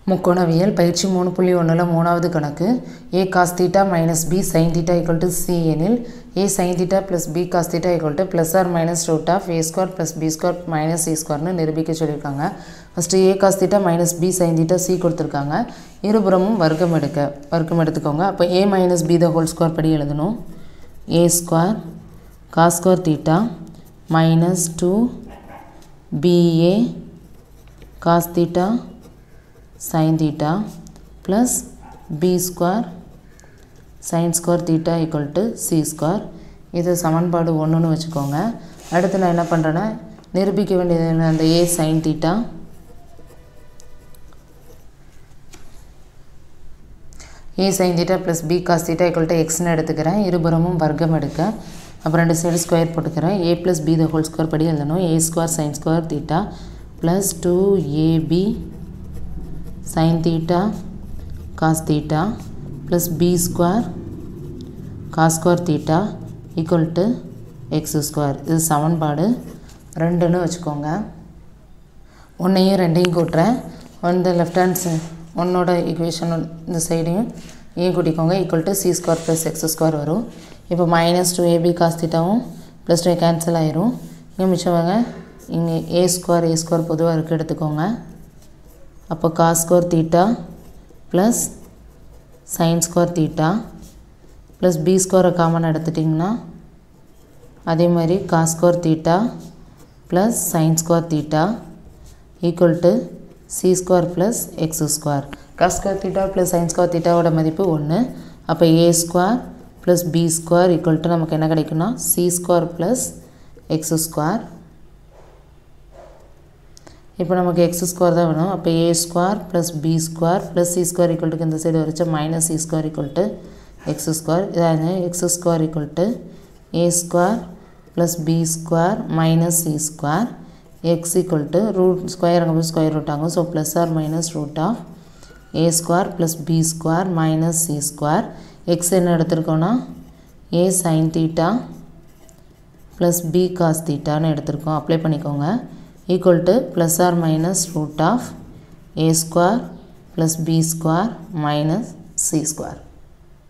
முக்கோணவியல் பயிற்சி மூணு புள்ளி ஒன்றில் மூணாவது கணக்கு A cos theta minus B sine theta equal to C எனில் A sine theta plus B cos theta equal to plus or minus root of A square plus B square minus C ஸ்கொயர்னு நிரூபிக்க சொல்லியிருக்காங்க first A cos theta minus B sine theta C கொடுத்துருக்காங்க இருபுறமும் வர்க்கம் எடுக்க வர்க்கம் எடுத்துக்கோங்க அப்போ A minus B the whole square படி எழுதணும் A square cos square theta minus two BA cos theta sin theta plus b square sin square theta equal to c square இது சமன்பாடு ஒன்றுன்னு வச்சுக்கோங்க அடுத்து நான் என்ன பண்ணுறேன்னா நிரூபிக்க வேண்டியது என்ன அந்த a sin theta a sin theta plus b cos theta equal to xன்னு எடுத்துக்கிறேன் இருபுறமும் வர்க்கம் எடுக்க அப்புறம் ரெண்டு சைடு ஸ்கொயர் போட்டுக்கிறேன் a plus b the whole square படி எழுதணும் a square sin square theta plus 2ab sin theta cos theta plus b square cos square theta equal to x square இது சமன்பாடு ரெண்டுன்னு வச்சுக்கோங்க ஒன்றையும் ரெண்டையும் கூட்டுறேன் வந்து லெஃப்ட் ஹேண்ட் சை ஒன்னோட ஈக்குவேஷன் இந்த சைடையும் ஏன் கூட்டிக்கோங்க equal to C square plus X square வரும் இப்போ மைனஸ் டூ ஏபி காஸ் தீட்டாவும் ப்ளஸ் டூ கேன்சல் ஆயிரும் இங்கே மிச்சவங்க இங்கே ஏ ஸ்கொயர் ஏ ஸ்கொயர் பொதுவாக இருக்குது எடுத்துக்கோங்க அப்போ cos square theta plus sine square theta plus B ஸ்கொயரை காமன் எடுத்துட்டிங்கன்னா அதே மாதிரி cos square theta plus sine square theta equal to C square plus X square cos square theta plus sine square தீட்டாவோட மதிப்பு ஒன்று அப்போ A square plus B square equal to நமக்கு என்ன கிடைக்குன்னா C square plus X square இப்போ நமக்கு X square தான் வேணும் அப்போ A square plus B square plus C square equal to இந்த சைடு வரைச்சா minus C square equal to X square இதாவது X square equal to A square plus B square minus C square X equal to root square அங்கே போய் square root ஆகும் so plus or minus root of A square plus B square minus C square X என்ன எடுத்திருக்கோன்னா A sine theta plus B cos தீட்டான்னு எடுத்திருக்கோம் apply பண்ணிக்கோங்க equal to plus or minus root of a square plus b square minus c square